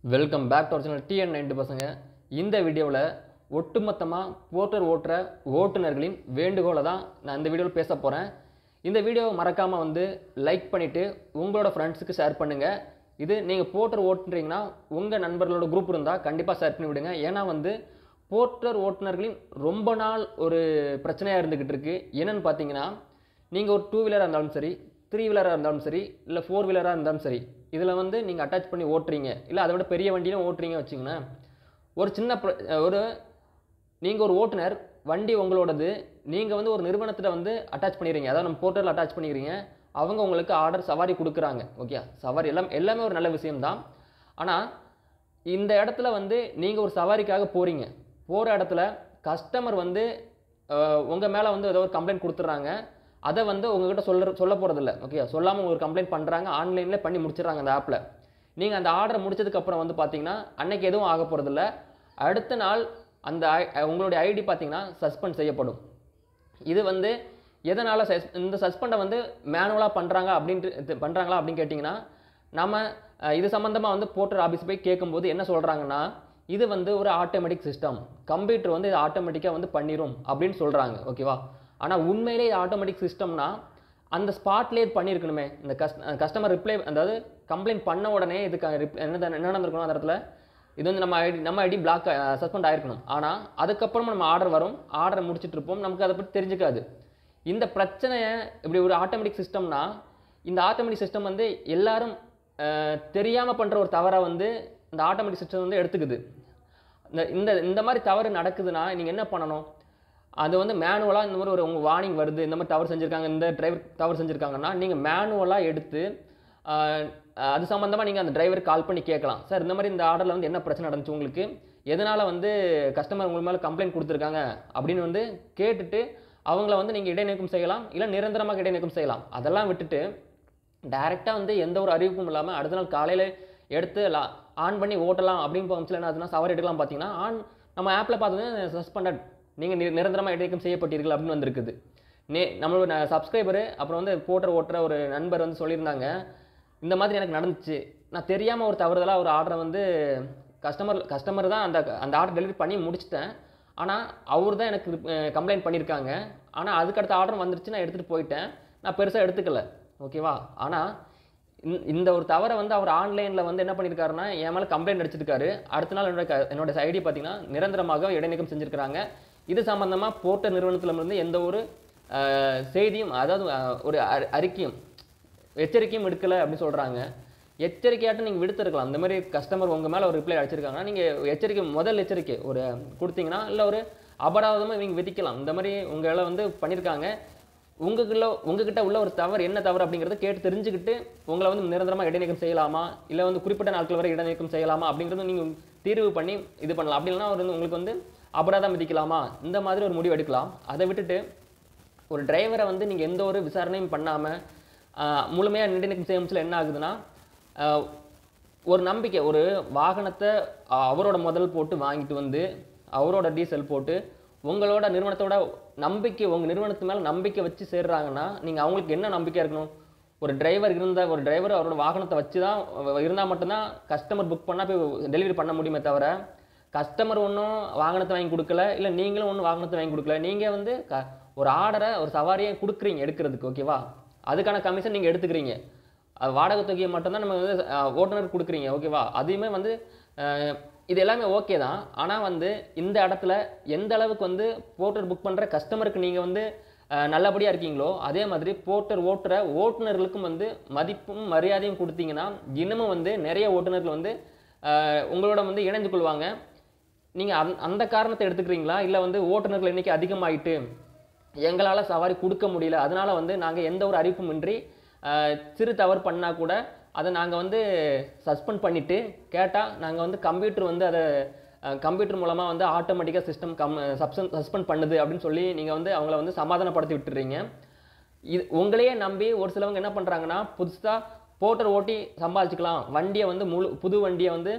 welcome back to original TN ninety பசங்க இந்த வீடியோவில் ஒட்டுமொத்தமாக போர்ட்டர் ஓட்டுற ஓட்டுநர்களின் வேண்டுகோளை தான் நான் இந்த வீடியோவில் பேச போகிறேன் இந்த வீடியோவை மறக்காமல் வந்து லைக் பண்ணிவிட்டு உங்களோட ஃப்ரெண்ட்ஸுக்கு ஷேர் பண்ணுங்கள் இது நீங்கள் போர்ட்டர் ஓட்டுறீங்கன்னா உங்கள் நண்பர்களோட குரூப் இருந்தால் கண்டிப்பாக ஷேர் பண்ணி விடுங்க ஏன்னா வந்து போர்ட்டர் ஓட்டுநர்களின் ரொம்ப நாள் ஒரு பிரச்சனையாக இருந்துக்கிட்டு இருக்கு என்னன்னு பார்த்தீங்கன்னா நீங்கள் ஒரு டூ வீலராக இருந்தாலும் சரி த்ரீ வீலராக இருந்தாலும் சரி இல்லை ஃபோர் வீலராக இருந்தாலும் சரி இதில் வந்து நீங்கள் அட்டாச் பண்ணி ஓட்டுறீங்க இல்லை அதை விட பெரிய வண்டியிலும் ஓட்டுறீங்க வச்சுங்களேன் ஒரு சின்ன பிர- ஒரு நீங்கள் ஒரு ஓட்டுநர் வண்டி உங்களோடது நீங்கள் வந்து ஒரு நிறுவனத்தில் வந்து அட்டாச் பண்ணிடுறீங்க அதாவது நம்ம போர்ட்டரில் அட்டாச் பண்ணிக்கிறீங்க அவங்க உங்களுக்கு ஆர்டர் சவாரி கொடுக்குறாங்க ஓகே சவாரி எல்லாம் எல்லாமே ஒரு நல்ல விஷயம்தான் ஆனால் இந்த இடத்துல வந்து நீங்கள் ஒரு சவாரிக்காக போகிறீங்க போகிற இடத்துல கஸ்டமர் வந்து உங்கள் மேலே வந்து ஏதோ ஒரு கம்ப்ளைண்ட் கொடுத்துட்றாங்க அதை வந்து உங்ககிட்ட சொல்ல சொல்ல போகிறதில்ல ஓகே சொல்லாமல் உங்களுக்கு கம்ப்ளைண்ட் பண்ணுறாங்க ஆன்லைனில் பண்ணி முடிச்சிடுறாங்க அந்த ஆப்பில் நீங்கள் அந்த ஆர்டர் முடிச்சதுக்கப்புறம் வந்து பார்த்தீங்கன்னா அன்னைக்கு எதுவும் ஆக போகிறதில்ல அடுத்த நாள் அந்த ஐ- உங்களுடைய ஐடி பார்த்தீங்கன்னா சஸ்பெண்ட் செய்யப்படும் இது வந்து எதனால் இந்த சஸ்பெண்டை வந்து மேனுவலாக பண்ணுறாங்க அப்படின்ட்டு இது பண்ணுறாங்களா அப்படின்னு கேட்டிங்கன்னா நம்ம அஹ், இது சம்மந்தமாக வந்து போர்ட்டர் ஆஃபீஸ் போய் கேட்கும்போது என்ன சொல்கிறாங்கன்னா இது வந்து ஒரு ஆட்டோமேட்டிக் சிஸ்டம் கம்ப்யூட்டர் வந்து இது ஆட்டோமேட்டிக்காக வந்து பண்ணிரும் அப்படின்னு சொல்கிறாங்க ஓகேவா ஆனால் உண்மையிலே இது ஆட்டோமேட்டிக் சிஸ்டம்னா அந்த ஸ்பாட்லேயே இது பண்ணியிருக்கணுமே இந்த கஸ்ட் கஸ்டமர் ரிப்ளை அதாவது கம்ப்ளைண்ட் பண்ண உடனே இதுக்கு rep- என்ன என்ன நடந்திருக்கணும் அந்த இடத்துல இது வந்து நம்ம ஐடி நம்ம ஐடி பிளாக் சஸ்பெண்ட் ஆயிருக்கணும் ஆனால் அதுக்கப்புறம் நம்ம ஆர்டர் வரும் ஆர்டர் முடிச்சிட்டு இருப்போம் நமக்கு அதை பற்றி தெரிஞ்சுக்காது இந்த பிரச்சனையை இப்படி ஒரு ஆட்டோமேட்டிக் சிஸ்டம்னா இந்த ஆட்டோமேட்டிக் சிஸ்டம் வந்து எல்லாரும் தெரியாமல் பண்ணுற ஒரு தவறை வந்து இந்த ஆட்டோமேட்டிக் சிஸ்டம் வந்து எடுத்துக்குது இந்த இந்த இந்த மாதிரி தவறு நடக்குதுன்னா நீங்கள் என்ன பண்ணணும் அது வந்து மேனுவலாக இந்த மாதிரி ஒரு உங்கள் வார்னிங் வருது இந்த மாதிரி தவறு செஞ்சுருக்காங்க இந்த டிரைவர் தவறு செஞ்சுருக்காங்கன்னா நீங்கள் மேனுவலாக எடுத்து ஆஹ், அது சம்மந்தமாக நீங்கள் அந்த டிரைவர் கால் பண்ணி கேட்கலாம் சார் இந்த மாதிரி இந்த ஆர்டரில் வந்து என்ன பிரச்சனை நடந்துச்சு உங்களுக்கு எதனால் வந்து கஸ்டமர் உங்களுக்கு மேலே கம்ப்ளைண்ட் கொடுத்துருக்காங்க அப்படின்னு வந்து கேட்டுட்டு அவங்கள வந்து நீங்கள் இடைநீக்கம் செய்யலாம் இல்லை நிரந்தரமாக இடைநீக்கம் செய்யலாம் அதெல்லாம் விட்டுட்டு டைரெக்டாக வந்து எந்த ஒரு அறிவிப்பும் இல்லாமல் அடுத்த நாள் காலையில் எடுத்து லா- ஆன் பண்ணி ஓட்டலாம் அப்படின்னு போச்சுல என்ன ஆகுதுன்னா சவாரி எடுக்கலாம் பார்த்தீங்கன்னா ஆன் நம்ம ஆப்பில் பார்த்தது சஸ்பெண்டட் நீங்கள் நி நிரந்தரமாக இடைநீக்கம் செய்யப்பட்டீர்கள் அப்படின்னு வந்திருக்குது நே நம்மளோட சப்ஸ்கிரைபரு அப்புறம் வந்து போட்டர் ஓட்டுற ஒரு நண்பர் வந்து சொல்லியிருந்தாங்க இந்த மாதிரி எனக்கு நடந்துச்சு நான் தெரியாமல் ஒரு தவறுதலாக ஒரு ஆர்டரை வந்து கஸ்டமர் கஸ்டமர் தான் அந்த அந்த ஆர்டர் டெலிவரி பண்ணி முடிச்சிட்டேன் ஆனால் அவர் தான் எனக்கு கம்ப்ளைண்ட் பண்ணியிருக்காங்க ஆனால் அதுக்கடுத்த ஆர்டர் வந்துருச்சு நான் எடுத்துகிட்டு போயிட்டேன் நான் பெருசாக எடுத்துக்கல ஓகேவா ஆனால் இந்த- இந்த ஒரு தவறை வந்து அவர் ஆன்லைனில் வந்து என்ன பண்ணியிருக்காருன்னா என் மேலே கம்ப்ளைண்ட் அடிச்சிருக்காரு அடுத்த நாள் என்னோட க- என்னோட ஐடி பார்த்தீங்கன்னா நிரந்தரமாக இடைநீக்கம் செஞ்சுருக்காங்க இது சம்பந்தமாக போர்ட்டல் நிறுவனத்திலிருந்து எந்த ஒரு அஹ், செய்தியும் அதாவது அஹ், ஒரு அறி- அறிக்கையும் எச்சரிக்கையும் எடுக்கலை அப்படின்னு சொல்கிறாங்க எச்சரிக்கையாட்டும் நீங்கள் விடுத்திருக்கலாம் இந்த மாதிரி கஸ்டமர் உங்கள் மேலே ஒரு ரிப்ளை அடிச்சிருக்காங்கன்னா நீங்கள் எச்சரிக்கை முதல் எச்சரிக்கை ஒரு கொடுத்தீங்கன்னா இல்லை ஒரு அபராதமாக நீங்கள் விதிக்கலாம் இந்த மாதிரி உங்களை வந்து பண்ணியிருக்காங்க உங்களுக்குள்ள உங்ககிட்ட உள்ள ஒரு தவறு என்ன தவறு அப்படிங்கிறத கேட்டு தெரிஞ்சுக்கிட்டு உங்களை வந்து நிரந்தரமாக இடைநீக்கம் செய்யலாமா இல்லை வந்து குறிப்பிட்ட நாட்கள் வரை இடைநீக்கம் செய்யலாமா அப்படிங்கிறத நீங்கள் தீர்வு பண்ணி இது பண்ணலாம் அப்படி இல்லைன்னா ஒரு வந்து உங்களுக்கு வந்து அபராதம் விதிக்கலாமா இந்த மாதிரி ஒரு முடிவு எடுக்கலாம் அதை விட்டுட்டு ஒரு டிரைவரை வந்து நீங்கள் எந்த ஒரு விசாரணையும் பண்ணாமல் முழுமையாக இடைநீக்கம் செய்ய முடியல என்ன ஆகுதுன்னா ஆஹ், ஒரு நம்பிக்கை ஒரு வாகனத்தை ஆஹ், அவரோட முதல் போட்டு வாங்கிட்டு வந்து அவரோட டீசல் போட்டு உங்களோட நிறுவனத்தோட நம்பிக்கை உங்கள் நிறுவனத்து மேலே நம்பிக்கை வச்சு சேர்றாங்கன்னா நீங்கள் அவங்களுக்கு என்ன நம்பிக்கை இருக்கணும் ஒரு டிரைவர் இருந்த ஒரு டிரைவர் அவரோட வாகனத்தை வச்சு தான் இருந்தால் மட்டும்தான் கஸ்டமர் புக் பண்ணால் போய் டெலிவரி பண்ண முடியுமே தவிர கஸ்டமர் ஒன்றும் வாகனத்தை வாங்கி கொடுக்கல இல்லை நீங்களும் ஒன்றும் வாகனத்தை வாங்கி கொடுக்கல நீங்கள் வந்து க ஒரு ஆர்டரை ஒரு சவாரியை கொடுக்குறீங்க எடுக்கிறதுக்கு ஓகேவா அதுக்கான கமிஷன் நீங்கள் எடுத்துக்கிறீங்க அது வாடகை தொகையை மட்டும்தான் நம்ம வந்து அஹ், ஓட்டுநருக்கு கொடுக்குறீங்க ஓகேவா அதையுமே வந்து அஹ், இது எல்லாமே ஓகே தான் ஆனால் வந்து இந்த இடத்துல எந்த அளவுக்கு வந்து போர்ட்டர் புக் பண்ணுற கஸ்டமருக்கு நீங்கள் வந்து அஹ், நல்லபடியா இருக்கீங்களோ அதே மாதிரி போர்ட்டர் ஓட்டுற ஓட்டுநர்களுக்கும் வந்து மதிப்பும் மரியாதையும் கொடுத்தீங்கன்னா இன்னமும் வந்து நிறைய ஓட்டுநர்கள் வந்து அஹ், உங்களோட வந்து இணைந்து கொள்வாங்க நீங்கள் அந் அந்த காரணத்தை எடுத்துக்கிறீங்களா இல்லை வந்து ஓட்டுநர்கள் எண்ணிக்கை அதிகமாயிட்டு எங்களால் சவாரி கொடுக்க முடியல அதனால வந்து நாங்கள் எந்த ஒரு அறிவிப்பும் இன்றி அஹ், சிறு தவறு பண்ணால் கூட அதை நாங்கள் வந்து சஸ்பெண்ட் பண்ணிவிட்டு கேட்டால் நாங்கள் வந்து கம்ப்யூட்டர் வந்து அதை கம்ப்யூட்டர் மூலமாக வந்து ஆட்டோமேட்டிக்காக சிஸ்டம் கம் சப்சன் சஸ்பெண்ட் பண்ணுது அப்படின்னு சொல்லி நீங்கள் வந்து அவங்கள வந்து சமாதானப்படுத்தி விட்டுறீங்க இது உங்களையே நம்பி ஒரு சிலவங்க என்ன பண்ணுறாங்கன்னா புதுசாக போர்ட்டர் ஓட்டி சம்பாதிச்சுக்கலாம் வண்டியை வந்து முழு புது வண்டியை வந்து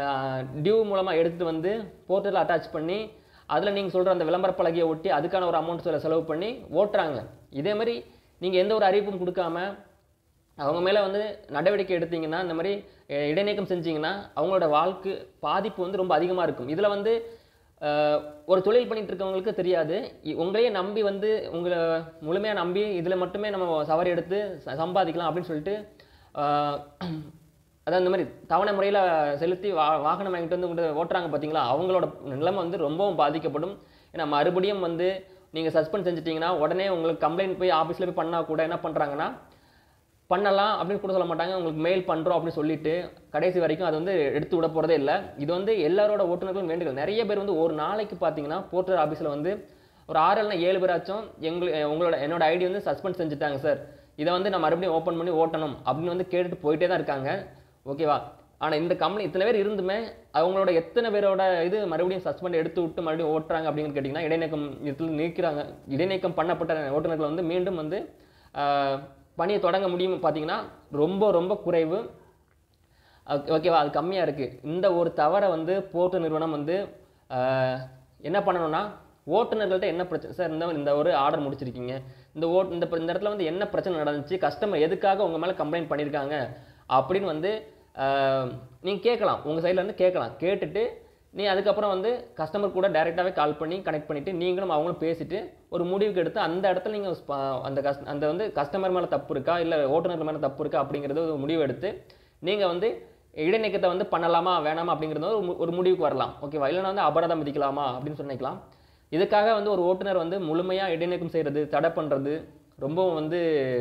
டியூ மூலமாக எடுத்துட்டு வந்து போர்ட்டரில் அட்டாச் பண்ணி அதில் நீங்கள் சொல்கிற அந்த விளம்பர பலகையை ஒட்டி அதுக்கான ஒரு அமௌண்ட் சில செலவு பண்ணி ஓட்டுறாங்க இதே மாதிரி நீங்கள் எந்த ஒரு அறிவிப்பும் கொடுக்காம அவங்க மேலே வந்து நடவடிக்கை எடுத்தீங்கன்னா இந்த மாதிரி அஹ், இடைநீக்கம் செஞ்சீங்கன்னா அவங்களோட வாழ்க்கை பாதிப்பு வந்து ரொம்ப அதிகமாக இருக்கும் இதில் வந்து அஹ், ஒரு தொழில் பண்ணிட்டு இருக்கவங்களுக்கு தெரியாது இ- உங்களையே நம்பி வந்து உங்களை முழுமையாக நம்பி இதில் மட்டுமே நம்ம சவாரி எடுத்து ச- சம்பாதிக்கலாம் அப்படின்னு சொல்லிட்டு அஹ், அதான் இந்த மாதிரி தவணை முறையில் செலுத்தி வா வாகனம் வாங்கிட்டு வந்து கொண்டு ஓட்டுறாங்க பார்த்தீங்களா அவங்களோட நிலைமை வந்து ரொம்பவும் பாதிக்கப்படும் ஏன்னா மறுபடியும் வந்து நீங்கள் சஸ்பெண்ட் செஞ்சிட்டிங்கன்னா உடனே உங்களுக்கு கம்ப்ளைண்ட் போய் ஆஃபீஸில் போய் பண்ணால் கூட என்ன பண்ணுறாங்கன்னா பண்ணலாம் அப்படின்னு கூட சொல்ல மாட்டாங்க உங்களுக்கு மெயில் பண்ணுறோம் அப்படின்னு சொல்லிட்டு கடைசி வரைக்கும் அது வந்து எடுத்து விட போகிறதே இல்லை இது வந்து எல்லாரோட ஓட்டுநர்களும் வேண்டுகள் நிறைய பேர் வந்து ஒரு நாளைக்கு பார்த்தீங்கன்னா போர்ட்டர் ஆஃபீஸில் வந்து ஒரு ஆறு இல்லைனா ஏழு பேராச்சும் எங்களுக்கு உங்களோட என்னோட ஐடி வந்து சஸ்பெண்ட் செஞ்சுட்டாங்க சார் இதை வந்து நான் மறுபடியும் ஓப்பன் பண்ணி ஓட்டணும் அப்படின்னு வந்து கேட்டுட்டு போயிட்டே தான் இருக்காங்க ஓகேவா ஆனால் இந்த கம்பெனி இத்தனை பேர் இருந்துமே அவங்களோட எத்தனை பேரோட இது மறுபடியும் சஸ்பெண்ட் எடுத்து விட்டு மறுபடியும் ஓட்டுறாங்க அப்படின்னு கேட்டிங்கன்னா இடைநீக்கம் இதில் நீக்கிறாங்க இடைநீக்கம் பண்ணப்பட்ட ஓட்டுநர்கள் வந்து மீண்டும் வந்து ஆஹ், பணியை தொடங்க முடியும் பார்த்தீங்கன்னா ரொம்ப ரொம்ப குறைவு ஓகே- ஓகேவா அது கம்மியாக இருக்குது இந்த ஒரு தவறை வந்து போர்ட்டு நிறுவனம் வந்து ஆஹ், என்ன பண்ணணும்னா ஓட்டுநர்கள்ட்ட என்ன பிரச்சனை சார் இந்த இந்த ஒரு ஆர்டர் முடிச்சிருக்கீங்க இந்த ஓட் இந்த இந்த இடத்துல வந்து என்ன பிரச்சனை நடந்துச்சு கஸ்டமர் எதுக்காக உங்கள் மேலே கம்ப்ளைண்ட் பண்ணியிருக்காங்க அப்படின்னு வந்து நீங்கள் கேட்கலாம் உங்கள் சைடில் இருந்து கேட்கலாம் கேட்டுட்டு நீ அதுக்கப்புறம் வந்து கஸ்டமர் கூட டைரெக்டாகவே கால் பண்ணி கனெக்ட் பண்ணிவிட்டு நீங்களும் அவங்களும் பேசிட்டு ஒரு முடிவுக்கு எடுத்து அந்த இடத்துல நீங்கள் அந்த கஸ் அந்த வந்து கஸ்டமர் மேலே தப்பு இருக்கா இல்லை ஓட்டுநர் மேலே தப்பு இருக்கா அப்படிங்கிறது ஒரு முடிவு எடுத்து நீங்கள் வந்து இடைநீக்கத்தை வந்து பண்ணலாமா வேணாமா அப்படிங்கிறது ஒரு மு- ஒரு முடிவுக்கு வரலாம் ஓகேவா இல்லைன்னா வந்து அபராதம் விதிக்கலாமா அப்படின்னு சொன்னிக்கலாம் இதுக்காக வந்து ஒரு ஓட்டுநர் வந்து முழுமையாக இடைநீக்கம் செய்கிறது தடை பண்ணுறது ரொம்பவும் வந்து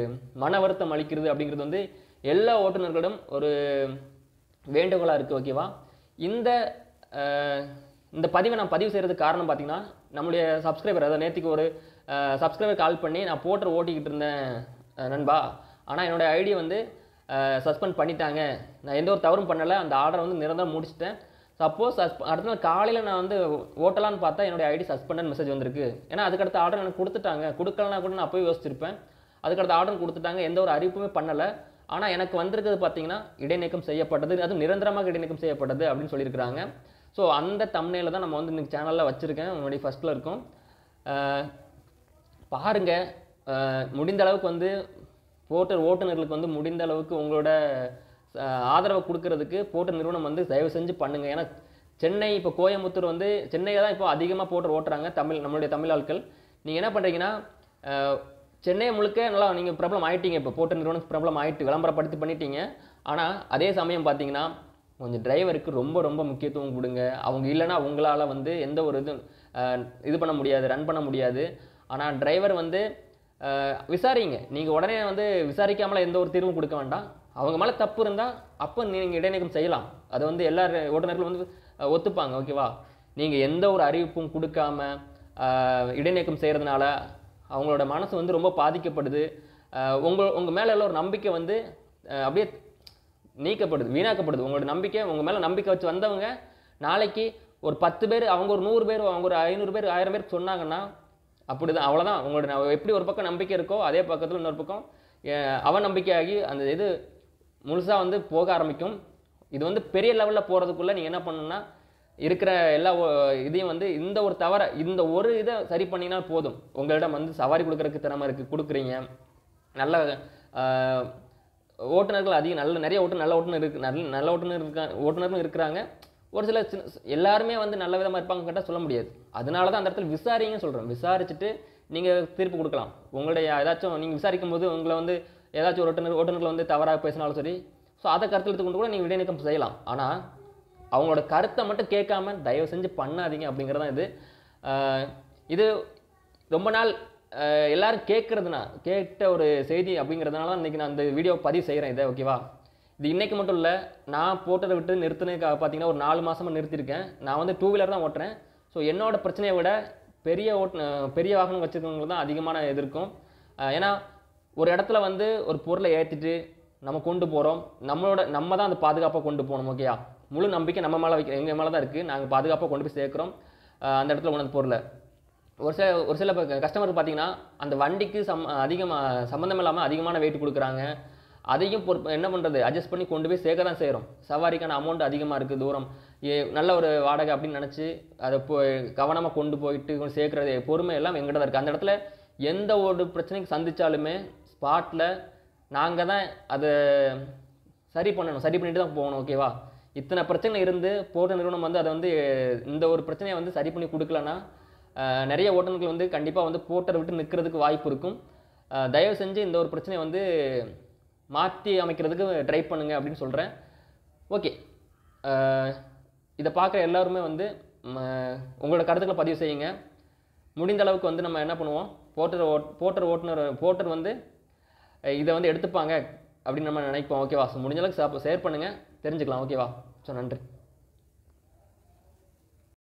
மன வருத்தம் அளிக்கிறது அப்படிங்கிறது வந்து எல்லா ஓட்டுநர்களிடம் ஒரு வேண்டுகோளாக இருக்குது ஓகேவா இந்த அஹ், இந்த பதிவை நான் பதிவு செய்கிறதுக்கு காரணம் பார்த்தீங்கன்னா நம்மளுடைய சப்ஸ்கிரைபர் அதாவது நேற்றுக்கு ஒரு சப்ஸ்கிரைபர் கால் பண்ணி நான் போட்டர் ஓட்டிக்கிட்டு இருந்தேன் அஹ், நண்பா ஆனால் என்னோட ஐடி வந்து சஸ்பெண்ட் பண்ணிட்டாங்க நான் எந்த ஒரு தவறும் பண்ணலை அந்த ஆர்டரை வந்து நிரந்தரம் முடிச்சிட்டேன் சப்போஸ் அடுத்த நாள் காலையில் நான் வந்து ஓட்டலான்னு பார்த்தா என்னோட ஐடி சஸ்பெண்ட் மெசேஜ் வந்திருக்கு ஏன்னா அதுக்கடுத்த ஆர்டர் எனக்கு கொடுத்துட்டாங்க கொடுக்கலனா கூட நான் அப்போயே யோசிச்சிருப்பேன் அதுக்கடுத்த ஆர்டர் கொடுத்துட்டாங்க எந்த ஒரு அறிவிப்புமே பண்ணலை ஆனால் எனக்கு வந்திருக்கிறது பார்த்தீங்கன்னா இடைநீக்கம் செய்யப்பட்டது அதுவும் நிரந்தரமாக இடைநீக்கம் செய்யப்பட்டது அப்படின்னு சொல்லியிருக்கிறாங்க ஸோ அந்த தம்னையில் தான் நம்ம வந்து இந்த சேனலில் வச்சுருக்கேன் உங்களுடைய ஃபஸ்ட்டில் இருக்கும் அஹ் பாருங்க அஹ் முடிந்த அளவுக்கு வந்து போர்ட்டர் ஓட்டுநர்களுக்கு வந்து முடிந்த அளவுக்கு உங்களோட அஹ், ஆதரவை கொடுக்கறதுக்கு போர்ட்டர் நிறுவனம் வந்து தயவு செஞ்சு பண்ணுங்க ஏன்னா சென்னை இப்போ கோயம்புத்தூர் வந்து சென்னையில் தான் இப்போ அதிகமாக போர்ட்டர் ஓட்டுறாங்க தமிழ் நம்மளுடைய தமிழ் ஆட்கள் நீங்கள் என்ன பண்ணுறீங்கன்னா அஹ், சென்னை முழுக்க நல்லா நீங்கள் ப்ராப்ளம் ஆயிட்டீங்க இப்போ போர்ட்டர் நிறுவனம் ப்ராப்ளம் ஆயிட்டு விளம்பரப்படுத்தி பண்ணிட்டீங்க ஆனால் அதே சமயம் பார்த்தீங்கன்னா கொஞ்சம் டிரைவருக்கு ரொம்ப ரொம்ப முக்கியத்துவம் கொடுங்க அவங்க இல்லைன்னா உங்களால் வந்து எந்த ஒரு இது அஹ், இது பண்ண முடியாது ரன் பண்ண முடியாது ஆனால் டிரைவர் வந்து அஹ், விசாரிங்க நீங்கள் உடனே வந்து விசாரிக்காமல எந்த ஒரு தீர்வும் கொடுக்க வேண்டாம் அவங்க மேலே தப்பு இருந்தால் அப்போ நீங்கள் இடைநீக்கம் செய்யலாம் அது வந்து எல்லா ஓட்டுநர்களும் வந்து அஹ், ஒத்துப்பாங்க ஓகேவா நீங்கள் எந்த ஒரு அறிவிப்பும் கொடுக்காம அஹ், இடைநீக்கம் செய்கிறதுனால அவங்களோட மனசு வந்து ரொம்ப பாதிக்கப்படுது அஹ், உங்க உங்கள் மேலே உள்ள ஒரு நம்பிக்கை வந்து அஹ், அப்படியே நீக்கப்படுது வீணாக்கப்படுது உங்களோட நம்பிக்கை உங்கள் மேலே நம்பிக்கை வச்சு வந்தவங்க நாளைக்கு ஒரு பத்து பேர் அவங்க ஒரு நூறு பேர் அவங்க ஒரு ஐநூறு பேர் ஆயிரம் பேர் சொன்னாங்கன்னா அப்படிதான் அவ்வளோதான் உங்களோட ந- எப்படி ஒரு பக்கம் நம்பிக்கை இருக்கோ அதே பக்கத்தில் இன்னொரு பக்கம் அஹ், அவநம்பிக்கையாகி அந்த இது முழுசாக வந்து போக ஆரம்பிக்கும் இது வந்து பெரிய லெவலில் போகிறதுக்குள்ளே நீங்கள் என்ன பண்ணணும்னா இருக்கிற எல்லா ஒ- இதையும் வந்து இந்த ஒரு தவறை இந்த ஒரு இதை சரி பண்ணினா போதும் உங்களிடம் வந்து சவாரி கொடுக்கறதுக்கு திறமை இருக்குது கொடுக்குறீங்க நல்ல ஆஹ், ஓட்டுநர்கள் அதிகம் நல்ல நிறைய ஓட்டுநர் நல்ல ஓட்டுநர் இருக்கு நல்ல நல்ல ஓட்டுநர் இருக்கா ஓட்டுநரும் இருக்கிறாங்க ஒரு சில சின்ன எல்லாருமே வந்து நல்ல விதமாக இருப்பாங்க கேட்டால் சொல்ல முடியாது அதனால தான் அந்த இடத்துல விசாரிங்கன்னு சொல்கிறேன் விசாரிச்சுட்டு நீங்கள் தீர்ப்பு கொடுக்கலாம் உங்களுடைய ஏதாச்சும் நீங்கள் விசாரிக்கும் போது உங்களை வந்து ஏதாச்சும் ஒரு ஓட்டுநர் ஓட்டுநர்கள் வந்து தவறாக பேசினாலும் சரி ஸோ அதை கருத்தில் எடுத்துக்கொண்டு கூட நீங்கள் இடைநீக்கம் செய்யலாம் ஆனால் அவங்களோட கருத்தை மட்டும் கேட்காம தயவு செஞ்சு பண்ணாதீங்க அப்படிங்கிறது தான் இது ஆஹ் இது ரொம்ப நாள் ஆஹ் எல்லாரும் கேட்கறதுனா கேட்ட ஒரு செய்தி அப்படிங்கிறதுனால தான் இன்றைக்கி நான் இந்த வீடியோ பதிவு செய்கிறேன் இதை ஓகேவா இது இன்னைக்கு மட்டும் இல்லை நான் போட்டதை விட்டு நிறுத்தினதுக்காக பார்த்தீங்கன்னா ஒரு நாலு மாசமா நிறுத்தியிருக்கேன் நான் வந்து டூ வீலர் தான் ஓட்டுறேன் ஸோ என்னோட பிரச்சனையை விட பெரிய ஓட்டு பெரிய வாகனம் வச்சுருக்கவங்களுக்கு தான் அதிகமான இது இருக்கும் ஆஹ் ஏன்னா ஒரு இடத்துல வந்து ஒரு பொருளை ஏற்றிட்டு நம்ம கொண்டு போகிறோம் நம்மளோட நம்ம தான் அந்த பாதுகாப்பாக கொண்டு போகணும் ஓகேயா முழு நம்பிக்கை நம்ம மேலே வைக்க எங்கள் மேலே தான் இருக்குது நாங்கள் பாதுகாப்பாக கொண்டு போய் சேர்க்குறோம் ஆஹ் அந்த இடத்துல கொண்டு வந்து பொருளை ஒரு சில ஒரு சில கஸ்டமருக்கு பார்த்தீங்கன்னா அந்த வண்டிக்கு சம் அதிகமாக சம்மந்தம் இல்லாமல் அதிகமான வெயிட் கொடுக்குறாங்க அதையும் பொறுப்பு என்ன பண்ணுறது அட்ஜஸ்ட் பண்ணி கொண்டு போய் சேர்க்க தான் செய்கிறோம் சவாரிக்கான அமௌண்ட் அதிகமாக இருக்குது தூரம் ஏ நல்ல ஒரு வாடகை அப்படின்னு நினச்சி அதை போ கவனமாக கொண்டு போயிட்டு கொண்டு சேர்க்குறது பொறுமை எல்லாம் எங்கிட்ட தான் இருக்குது அந்த இடத்துல எந்த ஒரு பிரச்சனைக்கு சந்திச்சாலுமே ஸ்பாட்டில் நாங்கள் தான் அதை சரி பண்ணணும் சரி பண்ணிட்டு தான் போகணும் ஓகேவா இத்தனை பிரச்சனை இருந்து போட்ட நிறுவனம் வந்து அதை வந்து இந்த ஒரு பிரச்சனையை வந்து சரி பண்ணி கொடுக்கலன்னா அஹ், நிறைய ஓட்டுநர்கள் வந்து கண்டிப்பாக வந்து போட்டரை விட்டு நிற்கிறதுக்கு வாய்ப்பு இருக்கும் அஹ், தயவு செஞ்சு இந்த ஒரு பிரச்சனையை வந்து மாற்றி அமைக்கிறதுக்கு ட்ரை பண்ணுங்க அப்படின்னு சொல்கிறேன் ஓகே இதை பார்க்குற எல்லாருமே வந்து ம, உங்களோட கருத்துக்களை பதிவு செய்யுங்க முடிந்த அளவுக்கு வந்து நம்ம என்ன பண்ணுவோம் போட்டர் ஓட் போட்டர் ஓட்டுநர் போட்டர் வந்து அஹ், இதை வந்து எடுத்துப்பாங்க அப்படின்னு நம்ம நினைப்போம் ஓகேவா ஸோ முடிஞ்ச அளவுக்கு ஷேர் பண்ணுங்கள் தெரிஞ்சுக்கலாம் ஓகேவா ஸோ நன்றி